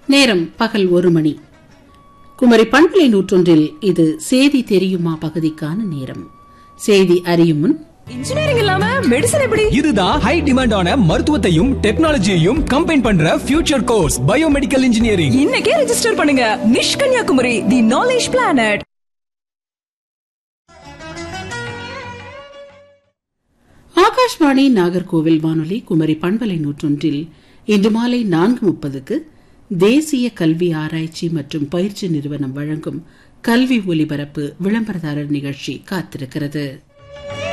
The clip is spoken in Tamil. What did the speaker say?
நேரம் பகல் ஒரு மணி குமரி பண்பலை நூற்றொன்றில் இது செய்தி தெரியுமா பகுதிக்கான நேரம் செய்தி அறியும் முன் இன்ஜினியரிங் இல்லாம மெடிசன் எப்படி இதுதான் ஹை டிமாண்டான மருத்துவத்தையும் டெக்னாலஜியையும் கம்பைன் பண்ற ஃபியூச்சர் கோர்ஸ் பயோமெடிக்கல் இன்ஜினியரிங் இன்னைக்கே ரெஜிஸ்டர் பண்ணுங்க Nish Kanyakumari the knowledge planet Akashvani Nagercoil வானொலி குமரி பண்பலை நூற்றொன்றில் இன்று மாலை நான்கு முப்பதுக்கு தேசிய கல்வி ஆராய்ச்சி மற்றும் பயிற்சி நிறுவனம் வழங்கும் கல்வி ஒலிபரப்பு விளம்பரதாரர் நிகழ்ச்சி காத்திருக்கிறது